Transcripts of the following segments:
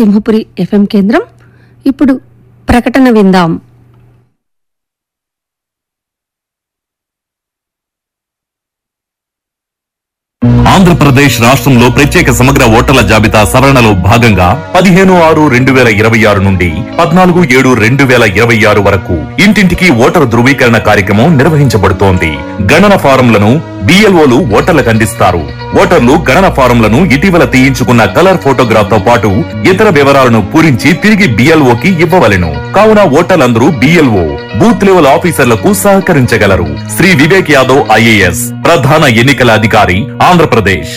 Simhapuri FM కేంద్రం ఇప్పుడు ప్రకటన విందాం ఆంధ్రప్రదేశ్ రాష్ట్రంలో ప్రత్యేక సమగ్ర ఓటర్ల జాబితా సవరణలో భాగంగా పదిహేను ఆరు రెండు వేల ఇరవై ఆరు నుండి పద్నాలుగు ఏడు రెండు వేల ఇరవై ఆరు వరకు ఇంటింటికి ఓటరు ధృవీకరణ కార్యక్రమం నిర్వహించబడుతోంది గణన ఫారంలను బిఎల్ఓలు ఓటర్లకు అందిస్తారు ఓటర్లు గణన ఫారంలను ఇటీవల తీయించుకున్న కలర్ ఫోటోగ్రాఫ్ తో పాటు ఇతర వివరాలను పూరించి తిరిగి బిఎల్ఓకి ఇవ్వవలెను కావున ఓటర్లందరూ బిఎల్ఓ బూత్ లెవెల్ ఆఫీసర్లకు సహకరించగలరు శ్రీ వివేక్ యాదవ్ ఐఏఎస్ ప్రధాన ఎన్నికల అధికారి ఆంధ్రప్రదేశ్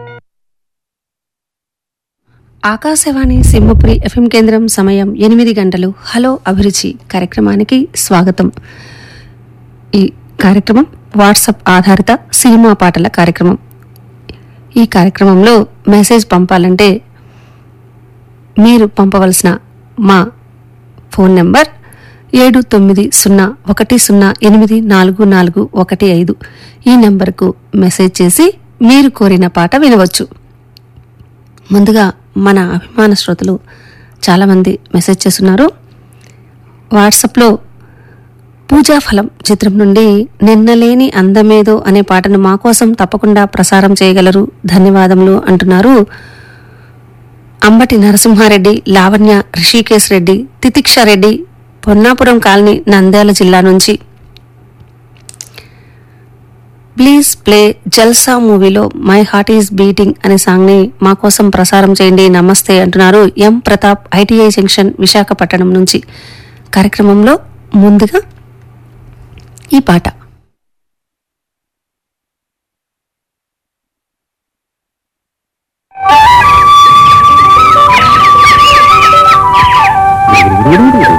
ఆకాశవాణి సింహపురి ఎఫ్ఎం కేంద్రం సమయం ఎనిమిది గంటలు హలో అభిరుచి కార్యక్రమానికి స్వాగతం ఈ కార్యక్రమం వాట్సాప్ ఆధారిత సినిమా పాటల కార్యక్రమం ఈ కార్యక్రమంలో మెసేజ్ పంపాలంటే మీరు పంపవలసిన మా ఫోన్ నెంబర్ ఏడు తొమ్మిది సున్నా ఒకటి సున్నా ఎనిమిది నాలుగు నాలుగు ఒకటి ఐదు ఈ నెంబర్కు మెసేజ్ చేసి మీరు కోరిన పాట వినవచ్చు ముందుగా మన అభిమాన శ్రోతలు చాలామంది మెసేజ్ చేస్తున్నారు వాట్సాప్లో పూజాఫలం చిత్రం నుండి నిన్నలేని అందమేదో అనే పాటను మా కోసం తప్పకుండా ప్రసారం చేయగలరు ధన్యవాదములు అంటున్నారు అంబటి నరసింహారెడ్డి లావణ్య రిషికేశ్ రెడ్డి తితిక్ష రెడ్డి పొన్నాపురం కాలనీ నంద్యాల జిల్లా నుంచి ప్లీజ్ ప్లే జల్సా మూవీలో మై హార్ట్ ఈస్ బీటింగ్ అనే సాంగ్ ని మా కోసం ప్రసారం చేయండి నమస్తే అంటున్నారు M Pratap ITI junction Visakhapatnam నుంచి కార్యక్రమంలో ముందుగా ఈ పాట Thank you.